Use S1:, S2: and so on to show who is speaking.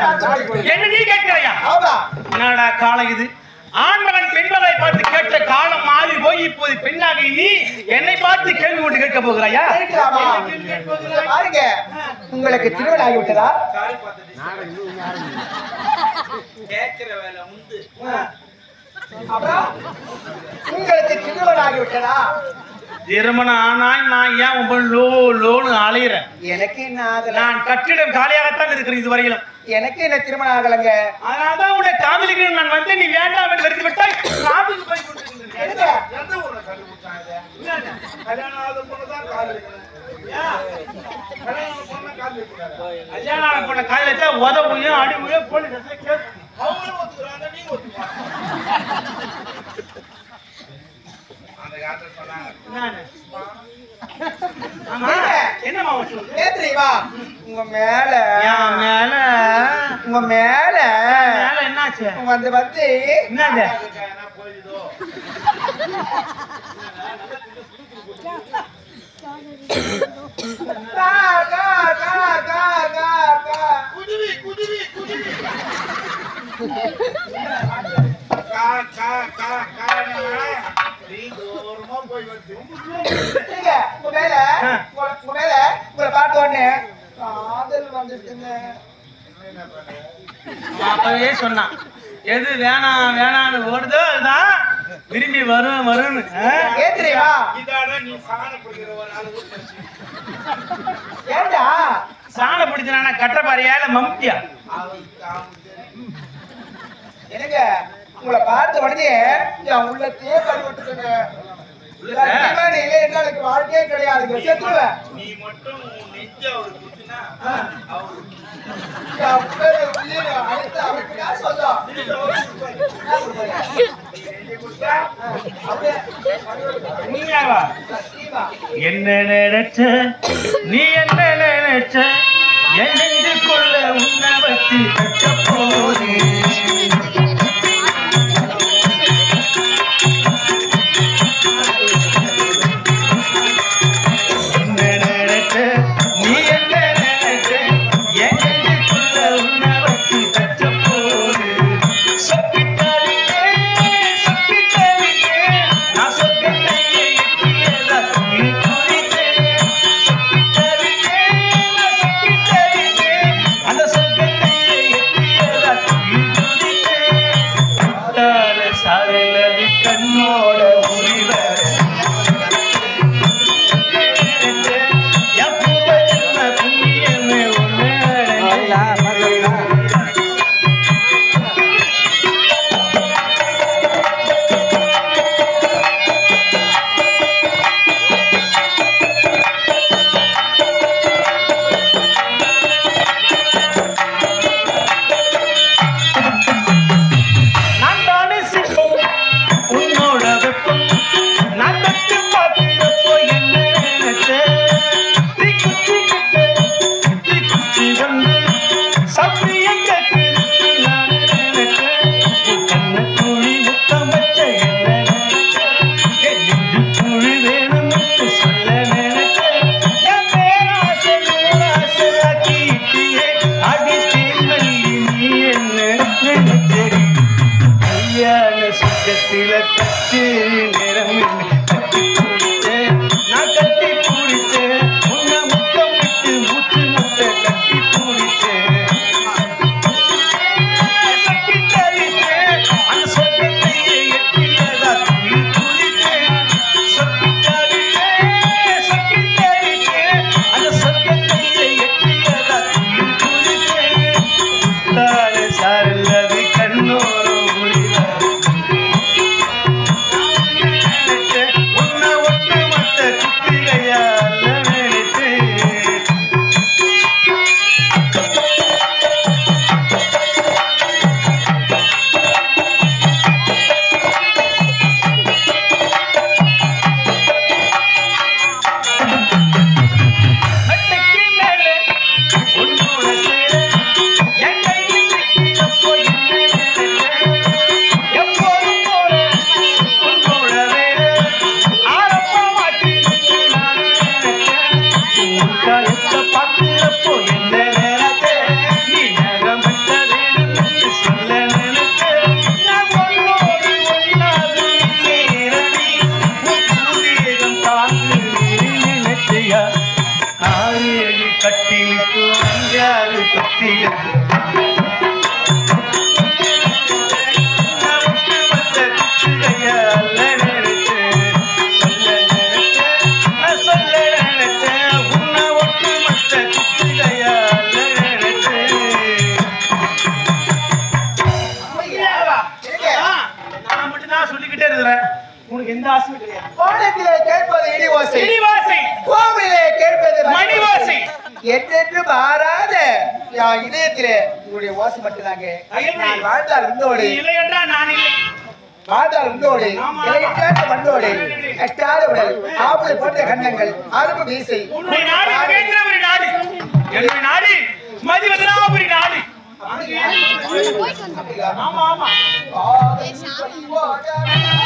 S1: என்ன நீ கேட்கிறாயா
S2: ஆமா
S1: என்னடா காலம் இது ஆண்மகன் பெண்மகளை பார்த்து கேட்ட காலம் மாறி போய் இப்போது பெண்ணாக நீ என்னை பார்த்து கேள்வி கொண்டு கேட்க போகிறாயா
S2: கேட்கலாமா?
S1: என்ன கேள்வி கேட்க
S2: இங்க
S1: போகிறாய்?
S2: பாருங்க உங்களுக்கு திருமணம் ஆகிவிட்டதா அப்புறம் உங்களுக்கு திருமணம் ஆகிவிட்டதா
S1: திருமணம் ஆனாய் நான் ஏன் உங்க லோ லோன்னு அலையிறேன்
S2: எனக்கு என்ன ஆகல
S1: நான் கட்டிடம் காலியாகத்தான் இருக்கிறேன் இதுவரையிலும்
S2: எனக்கு என்ன திருமணம் ஆகலங்க
S1: அதனால்தான் உன்னை காதலிக்கிறேன் நான் வந்து நீ வேண்டாம் என்று வெறுத்து விட்டாய் நாட்டுக்கு போய் கொண்டிருக்கிறேன்.
S2: எதுக்கு?
S1: எந்த ஊர்ல கண்டுபிடிச்சாங்க இதை? என்னங்க? கல்யாணம் ஆகாத பொண்ணு தான் காதலிக்கிறேன். ஏன்? கல்யாணம் ஆன பொண்ணை காதலிக்கக்கூடாதா? கல்யாணம் ஆன பொண்ணை காதலிச்சா உத உயம், அடி உயம், போலீஸ் ஸ்டேஷன்ல கேஸ். அவங்களும் ஒத்துக்கிறாங்க, நீங்க ஒத்துக்கணும். என்னன்னு? ஆமா, என்னம்மா உன் சொல்லு?
S2: ஏன் தெரியுமா உங்க மேல
S1: என் மேல
S2: உங்க மேல
S1: மேல என்னாச்சு
S2: வந்து வந்து
S1: என்னது
S2: கா, கா, கா, கா, கா, கா. இல்லைங்க, உங்க மேல உங்க- உங்க மேல உங்களை பார்த்த உடனே காதல் வந்துட்டுங்க
S1: அப்பவே சொன்னான் எது வேணாம் வேணாம்னு ஓடுதோ அதுதான் விரும்பி வரும் வரும்னு ஆ?
S2: ஏன் தெரியுமா ஏண்டா
S1: சாணை பிடிச்சானா கட்டப்பாறையா இல்ல மம்டியா
S2: என்னங்க உங்களை பார்த்த உடனே என் உள்ளத்தையே கழுவிட்டுங்க சத்தியமா நீ இல்லை என்றால் எனக்கு வாழ்க்கையே கிடையாதுங்க செத்துருவேன்
S3: நீ மட்டும் உன் நெஞ்ச அவருக்கு குத்துனா,
S2: என் உடலை உள்ளே அழைத்து அவருக்கு தான் சொந்தம் அப்படியே
S1: நீயாவா
S2: சத்தியமா
S1: என்ன நினைச்ச நீ என்ன நினைச்ச என் நெஞ்சுக்குள்ள உன்னை வச்சு கட்ட போதே என்ன நினைச்ச நீ என்ன நினைச்ச என் நெஞ்சுக்குள்ள உன்னை வச்சு கட்ட போதே சொக்கி தவிக்கே சொக்கி தவிக்கே நான் சொக்கத்தை எட்டியதா துள்ளி குதித்தேன் சொக்கி தவிக்கே நான் சொக்கி தவிக்கே அந்த சொக்கத்தை எட்டியதா துள்ளி குதித்தேன் பட்டால சாரலது கண்ணோட உரிவர என் பூர்வ ஜென்ம புண்ணியமே ஒன்று நான் தானே சிற்பம் உன்னோட வெப்பம் நான் தட்டு பார்க்கிறப்போ என்ன நினைச்ச தீக்குச்சி கிட்ட தீக்குச்சி வந்து சத்தியம் கேட்குது நான் நினைச்சேன் உன் கண்ண குழி முத்தம் வச்ச என்ன நினைச்சேன் என் நெஞ்சு குழி வேணும்னு சொல்ல நினைச்சேன் என் பேராசை நூலாசையாக்கிட்டியே அடி தேன்மல்லி நீ என்ன நினைச்சேன் கல்யாண சுத்தத்தில கட்டு நிறம் கட்டி பிடிச்சேன் நான் கட்டி பிடிச்சேன் உன்னை முத்தம் விட்டு மூச்சு முட்டை கட்டி பிடிச்சேன் சட்டி தவித்தேன் அந்த சொர்க்கத்தையே எட்டியதா துள்ளி குதித்தேன் சட்டி தவித்தேன் சட்டி தவித்தேன் அந்த சொர்க்கத்தையே எட்டியதா துள்ளி குதித்தேன் தாழ சாரல்லது கண்ணோரம் முடிவார் உன்னை ஒட்டு மொத்த குத்திகையால நினைத்தேன் மெத்தைக்கு மேலே உன்னோட சேர என் கையில் சிக்கியப்போ என்ன நினைச்சேன்? எப்போதும் போல உன்னோட வேலை ஆரம்பமாட்டி நான் நினைச்சேன். உன் காலத்தை பார்க்கிறப்போ என்ன நினைச்சேன்? நீ நகமற்ற கட்டிலுக்கு அஞ்சாறு பத்திகள் நான் மட்டும்தான் சொல்லிக்கிட்டே இருக்கிறேன் உனக்கு எந்த ஆசையும் கிடையாது
S2: வானத்திலே கேட்பது இடி ஓசை
S1: இடிவாசை
S2: கோவிலே கேட்பது
S1: மணி ஓசை.
S2: என்றென்று மாறாத என் இதயத்திலே உங்களுடைய ஓசை மட்டும்தாங்க
S1: அயல்வி.
S2: நான் வாழ்ந்தால் உண்டோடு
S1: நீ இல்லை என்றால் நான் இல்லை
S2: வாழ்ந்தால் உண்டோடு
S1: ஆமா.
S2: இலையிட்டாத மண்ணோடு கட்டாத உடல் ஆப்பிள் போன்ற கண்ணங்கள் அரும்பு வீசை
S1: உன்னை நாடி மகேந்திரபுரி நாடு என்னுடைய நாடு மதிவதனாபுரி நாடு
S2: அப்படியா?
S1: ஆமா ஆமா
S2: ஆ,